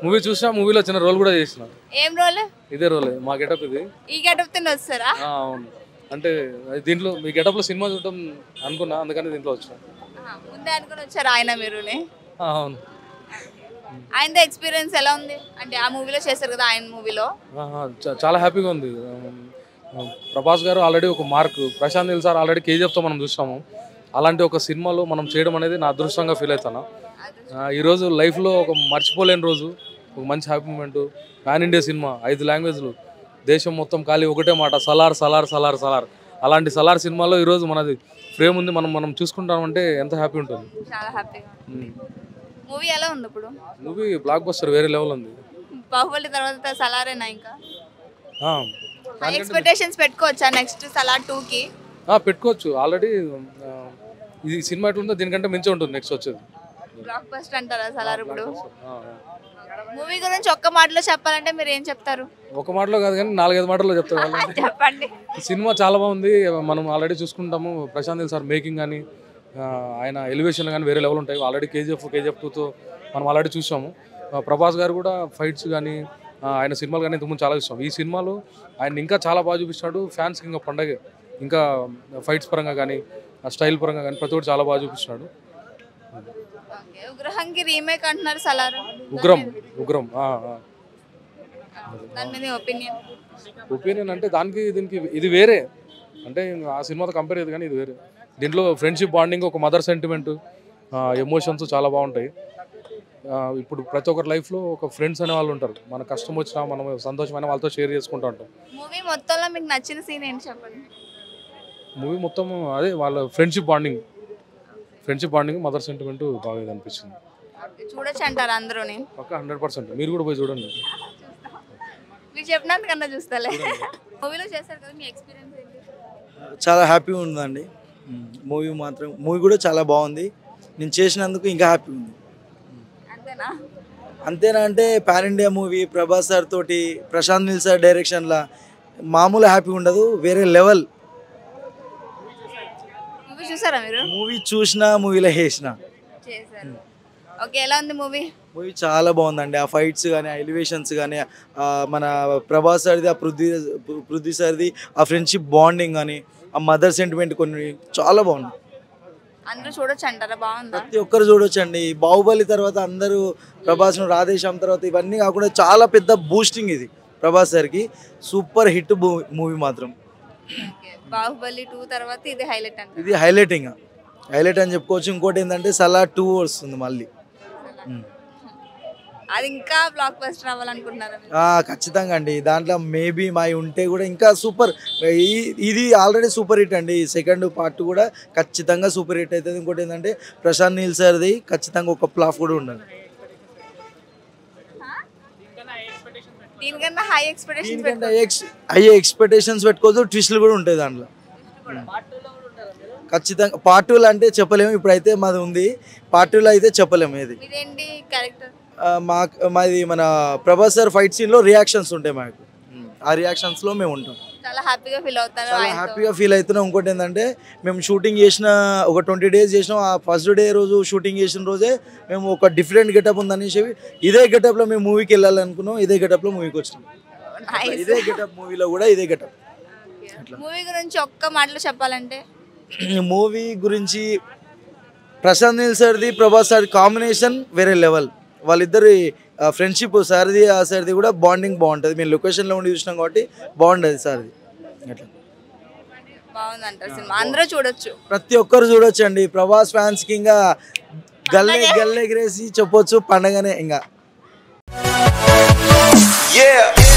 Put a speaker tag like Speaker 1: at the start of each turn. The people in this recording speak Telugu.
Speaker 1: మూవీ చూసినా మూవీలో చిన్న రోల్ కూడా చేసిన
Speaker 2: ఏం రోల్
Speaker 1: ఇదే రోల్ మా గెటప్ ఇది
Speaker 2: ఈ గెటప్ తిని వస్తారా
Speaker 1: ఆ, అవును అంటే అది దీంట్లో మీ గెటప్లో సినిమా చూడటం అనుకున్నా అందుకని దీంట్లో వచ్చిన
Speaker 2: ఆహా, ముందే అనుకుని వచ్చారు ఆయన మీరుని
Speaker 1: ఆ, అవును
Speaker 2: ఆయనతో ఎక్స్పీరియన్స్ ఎలా ఉంది అంటే ఆ మూవీలో చేశారు కదా ఆయన మూవీలో
Speaker 1: ఆహా, చా- చాలా హ్యాపీగా ఉంది ఆ, ప్రభాస్ గారు ఆల్రెడీ ఒక mark Prashanth Neel sir already కేజీఎఫ్తో మనం చూసాము అలాంటి ఒక సినిమాలో మనం చేయడం అనేది నా అదృష్టంగా ఫీల్ అవుతాను ఆ, ఈరోజు లైఫ్లో ఒక మర్చిపోలేని రోజు ఒక మంచి హ్యాపీ మూమెంట్ పాన్ ఇండియా సినిమా ఐదు లాంగ్వేజ్లు దేశం మొత్తం ఖాళీ ఒకటే మాట సలార్ సలార్ సలార్ సలార్ అలాంటి సలార్ సినిమాలో ఈరోజు మనది ఫ్రేమ్ ఉంది మనం మనం చూసుకుంటామంటే ఎంత హ్యాపీ ఉంటుంది
Speaker 2: చాలా హ్యాపీగా మూవీ ఎలా ఉంది ఇప్పుడు
Speaker 1: మూవీ బ్లాక్ బస్టర్ వేరే లెవెల్ ఉంది
Speaker 2: బాహుబలి తర్వాత సలారేనా ఇంకా
Speaker 1: ఆ,
Speaker 2: హై ఎక్స్పెక్టేషన్స్ పెట్టుకోవచ్చా నెక్స్ట్ సలార్ టూ కి
Speaker 1: ఆ, పెట్టుకోవచ్చు ఆల్రెడీ ఇది సినిమా ఎట్లుందో దీనికంటే మించి ఉంటుంది నెక్స్ట్ వచ్చేది
Speaker 2: బ్లాక్ బస్టర్ అంటారా సలార్ ఇప్పుడు
Speaker 1: ఆ, ఆ.
Speaker 2: మూవీ గురించి ఒక్క మాటలో చెప్పాలంటే మీరు ఏం చెప్తారు
Speaker 1: ఒక మాటలో కాదు కానీ నాలుగైదు మాటల్లో చెప్తారు వాళ్ళు
Speaker 2: చెప్పండి
Speaker 1: సినిమా చాలా బాగుంది మనం ఆల్రెడీ చూసుకుంటాము ప్రశాంత్ నీల్ సార్ మేకింగ్ కానీ ఆ, ఆయన ఎలివేషన్ కానీ వేరే లెవెల్ ఉంటాయి ఆల్రెడీ కేజీఎఫ్ కేజీఎఫ్ టూతో మనం ఆల్రెడీ చూసాము ఆ, ప్రభాస్ గారు కూడా ఫైట్స్ కానీ ఆ, ఆయన సినిమాలు కానీ ఇంతకుముందు చాలా చూసాం ఈ సినిమాలో ఆయన ఇంకా చాలా బాగా చూపిస్తున్నాడు ఫ్యాన్స్కి ఇంకా పండగ ఇంకా ఫైట్స్ పరంగా కానీ ఆ స్టైల్ పరంగా కానీ ప్రతి ఒక్కటి చాలా బాగా చూపిస్తున్నాడు
Speaker 2: ఓకే ఉగ్రహంకి రీమేక్ అంటున్నారు సలార్
Speaker 1: ఉగ్రం ఉగ్రం ఆ, ఆ.
Speaker 2: దాని మీద ఒపీనియన్
Speaker 1: ఒపీనియన్ అంటే దానికి దీనికి ఇది వేరే అంటే ఆ సినిమాతో కంపేర్ అయ్యేది కానీ ఇది వేరే దీంట్లో ఫ్రెండ్షిప్ బాండింగ్ ఒక మదర్ సెంటిమెంట్ ఎమోషన్స్ చాలా బాగుంటాయి ఆ, ఇప్పుడు ప్రతి ఒక్కరి లైఫ్లో ఒక ఫ్రెండ్స్ అనే వాళ్ళు ఉంటారు మన కష్టం వచ్చినా మనం సంతోషమైన వాళ్ళతో షేర్ చేసుకుంటూ ఉంటాం
Speaker 2: మూవీ మొత్తంలో మీకు నచ్చిన సీన్ ఏంటి చెప్పండి
Speaker 1: మూవీ మొత్తం అదే వాళ్ళ friendship bonding friendship bonding mother sentiment బాగా ఇది అనిపించింది
Speaker 2: ఓకే, చూడొచ్చు అంటారు అందరూని
Speaker 1: పక్క హండ్రెడ్ పర్సెంట్ మీరు కూడా పోయి చూడండి
Speaker 2: మీరు చెప్పినందుకన్నా చూస్తలే మూవీలో చేస్తారు కదా మీ ఎక్స్పీరియన్స్ ఏంటి
Speaker 3: చాలా హ్యాపీ ఉందండి మూవీ మాత్రం మూవీ కూడా చాలా బాగుంది నేను చేసినందుకు ఇంకా హ్యాపీ ఉంది
Speaker 2: అంతేనా
Speaker 3: అంతేనా అంటే pan India movie Prabhas sir తోటి ప్రశాంత్ నీల్ సార్ డైరెక్షన్లో మామూలు హ్యాపీ ఉండదు వేరే లెవెల్
Speaker 2: మూవీ చూసారా మీరు
Speaker 3: మూవీ చూసినా మూవీలో వేసిన
Speaker 2: చేశారు ఓకే ఎలా ఉంది మూవీ
Speaker 3: మూవీ చాలా బాగుందండి ఆ ఫైట్స్ కానీ ఆ ఎలివేషన్స్ కానీ ఆ మన ప్రభాస్ సార్ది ఆ పృథ్వీ పృథ్వీ సార్ది ఆ ఫ్రెండ్షిప్ బాండింగ్ కానీ ఆ మదర్ సెంటిమెంట్ కొన్ని చాలా బాగుంది
Speaker 2: అందరూ చూడొచ్చు అంటారా బాగుందా
Speaker 3: ప్రతి ఒక్కరు చూడొచ్చండి బాహుబలి తర్వాత అందరూ ప్రభాస్ను రాధేశ్యామ్ తర్వాత ఇవన్నీ కాకుండా చాలా పెద్ద బూస్టింగ్ ఇది ప్రభాస్ సార్కి సూపర్ హిట్ మూవీ మాత్రం
Speaker 2: ఓకే బాహుబలి టూ తర్వాత ఇది హైలైట్ అంటారు
Speaker 3: ఇది హైలైటింగ్ హైలైట్ అని చెప్పుకోవచ్చు ఇంకోటి ఏంటంటే సలా టూ వస్తుంది మళ్ళీ ఉమ్.
Speaker 2: అది ఇంకా బ్లాక్ బస్టర్ అవ్వాలనుకుంటున్నారా మీరు?
Speaker 3: ఆ, ఖచ్చితంగా అండి దాంట్లో మేబీ మా ఉంటే కూడా ఇంకా సూపర్ ఈ- ఇది ఆల్రెడీ సూపర్ హిట్ అండి సెకండ్ పార్ట్ కూడా ఖచ్చితంగా సూపర్ హిట్ అవుతుంది ఇంకోటి ఏంటంటే ప్రశాంత్ నీల్ సార్ది ఖచ్చితంగా ఒక ప్లాఫ్ కూడా ఉండాలి
Speaker 2: దీనికన్నా హై ఎక్స్పెక్టేషన్స్
Speaker 3: దీనికంటే ఎక్స్ అయ్యే ఎక్స్పెక్టేషన్స్ పెట్టుకోవచ్చు ట్విస్ట్లు కూడా ఉంటాయి దాంట్లో ఖచ్చితంగా పార్ట్ టూలో అంటే చెప్పలేము ఇప్పుడైతే మాది ఉంది పార్ట్ టూలో అయితే చెప్పలేము ఏది
Speaker 2: ఇదేంటి క్యారెక్టర్
Speaker 3: ఆ, మా మాది మన ప్రభాస్ సార్ ఫైట్ సీన్లో రియాక్షన్స్ ఉంటాయి మాకు ఆ రియాక్షన్స్లో మేము ఉంటాం
Speaker 2: చాలా హ్యాపీగా ఫీల్ అవుతారు
Speaker 3: చాలా
Speaker 2: ఆయనతో.
Speaker 3: హ్యాపీగా ఫీల్ అవుతున్నాం ఇంకోటి ఏంటంటే మేము షూటింగ్ చేసిన ఒక ట్వంటీ డేస్ చేసినాం ఆ ఫస్ట్ డే రోజు షూటింగ్ చేసిన రోజే మేము ఒక డిఫరెంట్ గెటప్ ఉందనేసి ఇదే గెటప్లో మేము మూవీకి వెళ్ళాలనుకున్నాం ఇదే గెటప్లో మూవీకి వచ్చినాం
Speaker 2: Nice.
Speaker 3: ఇదే గెటప్ మూవీలో కూడా ఇదే గెటప్
Speaker 2: మూవీ గురించి ఒక్క మాటలో చెప్పాలంటే
Speaker 3: మూవీ గురించి ప్రశాంత్ నీల్ సార్ది ప్రభాస్ సార్ కాంబినేషన్ వేరే లెవెల్ వాళ్ళిద్దరి ఫ్రెండ్షిప్ సార్ది ఆ సార్ది కూడా బాండింగ్ బాగుంటుంది మేము లొకేషన్లో ఉండి చూసినాం కాబట్టి బాగుంటుంది సార్ది అట్లా
Speaker 2: బాగుంది అంటారు సినిమా అందరూ చూడొచ్చు
Speaker 3: ప్రతి ఒక్కరు చూడొచ్చండి ప్రభాస్ ఫ్యాన్స్కి ఇంకా గల్లే గల్లెగిరేసి చెప్పొచ్చు పండగనే ఇంకా
Speaker 4: Yeah.